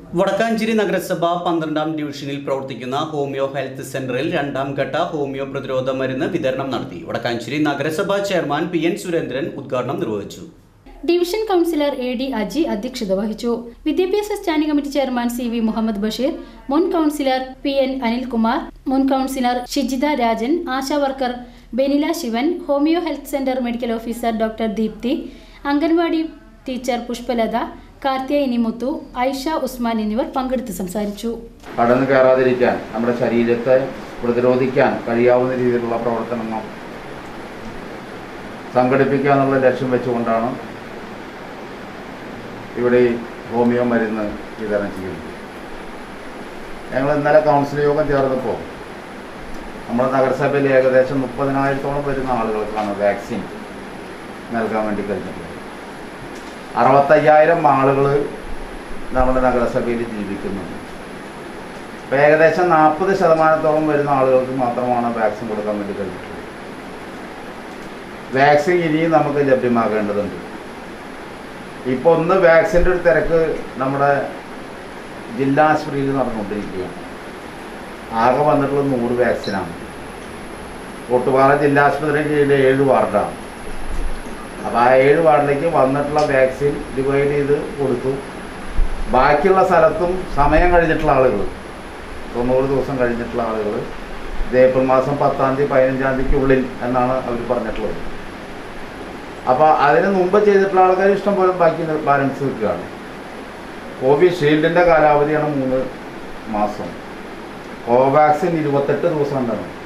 വടക്കാഞ്ചേരി നഗരസഭ പന്ത്രണ്ടാം ഡിവിഷനിൽ പ്രവർത്തിക്കുന്ന ഹോമിയോ ഹെൽത്ത് സെന്ററിൽ രണ്ടാം ഘട്ട ഹോമിയോ പ്രതിരോധ മരുന്ന് വിതരണം നടത്തി വടക്കാഞ്ചേരി നഗരസഭ ചെയർമാൻ പി എൻ സുരേന്ദ്രൻ ഉദ്ഘാടനം നിർവഹിച്ചു division councillor A D Aji അധ്യക്ഷത വഹിച്ചു വിദ്യാഭ്യാസ standing committee chairman C V Muhammad Basheer മുൻ കൗൺസിലർ പി എൻ അനിൽകുമാർ മുൻ councillor Shijitha Rajan Asha worker Benila Sivan homeo health centre medical officer doctor Deepthi anganwadi teacher Pushpalatha Karthiyayini Muthu Aisha Usman എന്നിവർ പങ്കെടുത്ത് സംസാരിച്ചു കടന്നു കയറാതിരിക്കാൻ നമ്മുടെ ശരീരത്തെ പ്രതിരോധിക്കാൻ കഴിയാവുന്ന രീതിയിലുള്ള പ്രവർത്തനങ്ങൾ സംഘടിപ്പിക്കുക എന്നുള്ള ലക്ഷ്യം വെച്ചുകൊണ്ടാണ് ഇവിടെ ഈ ഹോമിയോ മരുന്ന് വിതരണം ചെയ്യുന്നത് ഞങ്ങൾ ഇന്നലെ കൗൺസിൽ യോഗം ചേർന്നപ്പോൾ നമ്മുടെ നഗരസഭയിൽ ഏകദേശം മുപ്പതിനായിരത്തോളം വരുന്ന ആളുകൾക്കാണ് വാക്സിൻ നൽകാൻ വേണ്ടി കഴിഞ്ഞിട്ടുള്ളത് അറുപത്തയ്യായിരം ആളുകൾ നമ്മുടെ നഗരസഭയിൽ ജീവിക്കുന്നുണ്ട് അപ്പോൾ ഏകദേശം നാൽപ്പത് ശതമാനത്തോളം വരുന്ന ആളുകൾക്ക് മാത്രമാണ് വാക്സിൻ കൊടുക്കാൻ വേണ്ടി കഴിഞ്ഞിട്ടുള്ളത് വാക്സിൻ ഇനിയും നമുക്ക് ലഭ്യമാകേണ്ടതുണ്ട് ഇപ്പോൾ ഒന്ന് വാക്സിൻ്റെ ഒരു തിരക്ക് നമ്മുടെ ജില്ലാ ആശുപത്രിയിൽ നടന്നുകൊണ്ടിരിക്കുകയാണ് ആകെ വന്നിട്ടുള്ളത് നൂറ് വാക്സിനാണ് ഒട്ടുപാറ ജില്ലാ ആശുപത്രിയുടെ കീഴിൽ ഏഴ് വാർഡാണ് അപ്പോൾ ആ ഏഴ് വാർഡിലേക്ക് വന്നിട്ടുള്ള വാക്സിൻ ഡിവൈഡ് ചെയ്ത് കൊടുത്തു ബാക്കിയുള്ള സ്ഥലത്തും സമയം കഴിഞ്ഞിട്ടുള്ള ആളുകൾ തൊണ്ണൂറ് ദിവസം കഴിഞ്ഞിട്ടുള്ള ആളുകൾ ഇത് ഏപ്രിൽ മാസം പത്താം തീയതി പതിനഞ്ചാം തീയതിക്കുള്ളിൽ എന്നാണ് അവർ പറഞ്ഞിട്ടുള്ളത് അപ്പോൾ അതിന് മുമ്പ് ചെയ്തിട്ടുള്ള ആൾക്കാർ ഇഷ്ടം പോലെ ബാക്കി ബാലൻസ് നിൽക്കുകയാണ് കോവിഷീൽഡിൻ്റെ കാലാവധിയാണ് മൂന്ന് മാസം കോവാക്സിൻ ഇരുപത്തെട്ട് ദിവസം ഉണ്ടാകും